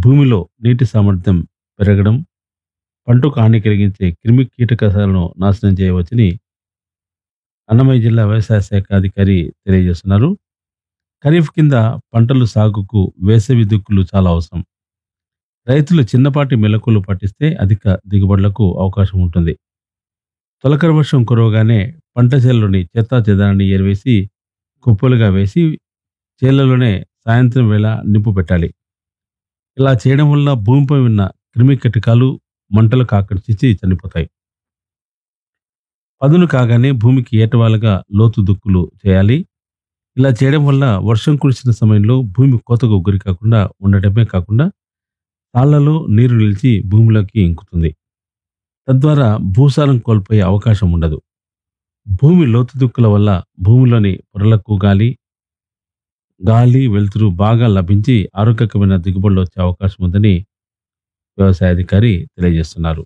భూమిలో నీటి సామర్థ్యం పెరగడం పంటకు హాని కలిగించే క్రిమి కీటకాలను నాశనం చేయవచ్చని అన్నమయ్య జిల్లా వ్యవసాయ శాఖ అధికారి తెలియజేస్తున్నారు ఖరీఫ్ కింద పంటలు సాగుకు వేసవి దుక్కులు చాలా అవసరం రైతులు చిన్నపాటి మెలకులు పాటిస్తే అధిక దిగుబడులకు అవకాశం ఉంటుంది తొలకరి వర్షం కురవగానే పంట చేలలోని చెత్తా చెదారాన్ని ఏరివేసి కుప్పలుగా వేసి చేలలోనే సాయంత్రం వేళ నింపు పెట్టాలి ఇలా చేయడం వల్ల భూమిపై ఉన్న క్రిమి కీటకాలు మంటలకు ఆకర్షించి చనిపోతాయి పదును కాగానే భూమికి ఏటవాలుగా లోతు దుక్కులు చేయాలి ఇలా చేయడం వల్ల వర్షం కురిసిన సమయంలో భూమి కోతకు గురి కాకుండా ఉండటమే కాకుండా తాళ్లలో నీరు నిలిచి భూమిలోకి ఇంకుతుంది తద్వారా భూసారం కోల్పోయే అవకాశం ఉండదు భూమి లోతు దుక్కుల వల్ల భూమిలోని పొరలకు గాలి గాలి వెలుతురు బాగా లభించి ఆరోగ్యకరమైన దిగుబడులు వచ్చే అవకాశం ఉందని వ్యవసాయ అధికారి తెలియజేస్తున్నారు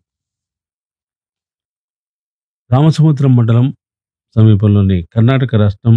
రామసముద్రం మండలం సమీపంలోని కర్ణాటక రాష్ట్రం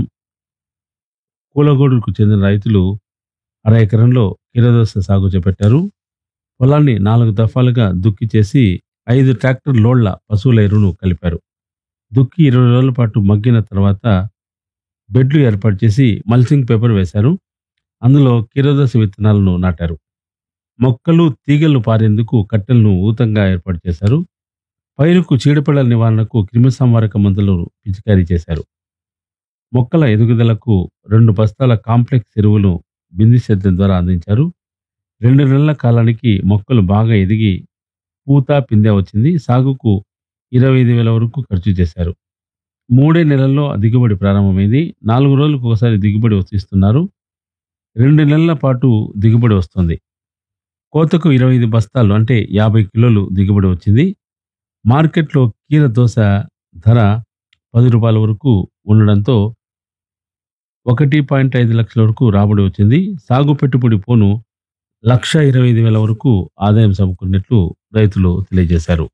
కూలగోడుకు చెందిన రైతులు అర ఎకరంలో కీరదోస సాగు చేపట్టారు పొలాన్ని నాలుగు దఫాలుగా దుక్కి చేసి ఐదు ట్రాక్టర్ లోడ్ల పశువుల ఎరువును కలిపారు దుక్కి ఇరవై రోజుల పాటు మగ్గిన తర్వాత బెడ్లు ఏర్పాటు చేసి మల్చింగ్ పేపర్ వేశారు అందులో కీరదోస విత్తనాలను నాటారు మొక్కలు తీగలు పారేందుకు కట్టెలను ఊతంగా ఏర్పాటు చేశారు పైరుకు చీడపీడల నివారణకు క్రిమిసంహారక మందులు పిచికారీ చేశారు మొక్కల ఎదుగుదలకు రెండు బస్తాల కాంప్లెక్స్ ఎరువులు బిందు సేద్యం ద్వారా అందించారు రెండు నెలల కాలానికి మొక్కలు బాగా ఎదిగి పూత పిందె వచ్చింది సాగుకు ఇరవై ఐదు వేల వరకు ఖర్చు చేశారు మూడే నెలల్లో దిగుబడి ప్రారంభమైంది నాలుగు రోజులకు ఒకసారి దిగుబడి వస్తున్నారు రెండు నెలల పాటు దిగుబడి వస్తుంది కోతకు ఇరవై ఐదు బస్తాలు అంటే యాభై కిలోలు దిగుబడి వచ్చింది మార్కెట్లో కీర దోశ ధర పది రూపాయల వరకు ఉండడంతో ఒకటి పాయింట్ ఐదు లక్షల వరకు రాబడి వచ్చింది సాగు పెట్టుబడి పోను లక్ష ఇరవై ఐదు వేల వరకు ఆదాయం సమకూరినట్లు రైతులు తెలియజేశారు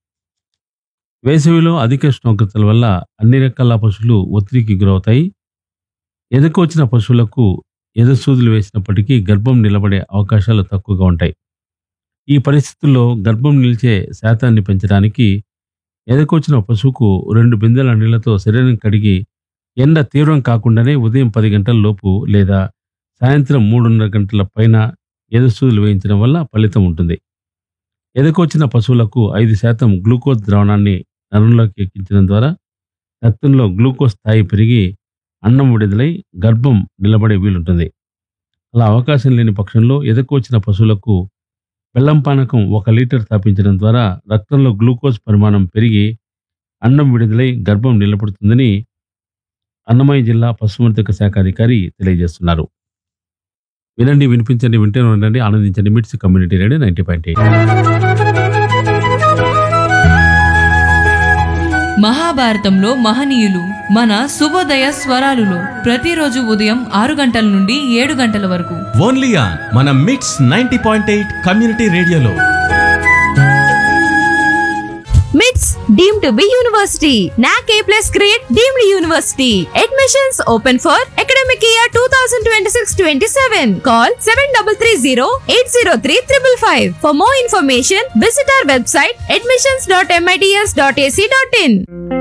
వేసవిలో అధిక ఉష్ణోగ్రతల వల్ల అన్ని రకాల పశువులు ఒత్తిడికి గురవుతాయి ఎదకు వచ్చిన పశువులకు ఎదసూదులు వేసినప్పటికీ గర్భం నిలబడే అవకాశాలు తక్కువగా ఉంటాయి ఈ పరిస్థితుల్లో గర్భం నిలిచే శాతాన్ని పెంచడానికి ఎదకొచ్చిన పశువుకు రెండు బిందెల నీళ్లతో శరీరం కడిగి ఎండ తీవ్రం కాకుండానే ఉదయం పది గంటల లోపు లేదా సాయంత్రం మూడున్నర గంటల పైన ఎదసూదులు వేయించడం వల్ల ఫలితం ఉంటుంది ఎదకొచ్చిన పశువులకు ఐదు శాతం గ్లూకోజ్ ద్రావణాన్ని నరంలోకి ఎక్కించడం ద్వారా రక్తంలో గ్లూకోజ్ స్థాయి పెరిగి అన్నం విడుదలై గర్భం నిలబడే వీలుంటుంది అలా అవకాశం లేని పక్షంలో ఎదకొచ్చిన పశువులకు బెల్లం పానకం ఒక లీటర్ తాపించడం ద్వారా రక్తంలో గ్లూకోజ్ పరిమాణం పెరిగి అన్నం విడుదలై గర్భం నిలబడుతుందని అన్నమయ్య జిల్లా పశుసంవర్ధక శాఖ అధికారి తెలియజేస్తున్నారు వినండి వినిపించండి వింటూనే ఉండండి ఆనందించండి MITS community radio ninety point eight మహాభారతంలో మహనీయులు మన శుభోదయ స్వరాలులో ప్రతిరోజు ఉదయం ఆరు గంటల నుండి ఏడు గంటల వరకు ఓన్లీ ఆన్ మన మిట్స్ నైన్టీ పాయింట్ ఎయిట్ కమ్యూనిటీ రేడియోలో మిట్స్ deemed to be university NAAC A plus grade deemed university admissions open for academic year two thousand twenty six twenty seven call seven double three zero eight zero three triple five for more information visit our website admissions dot MITS dot AC dot in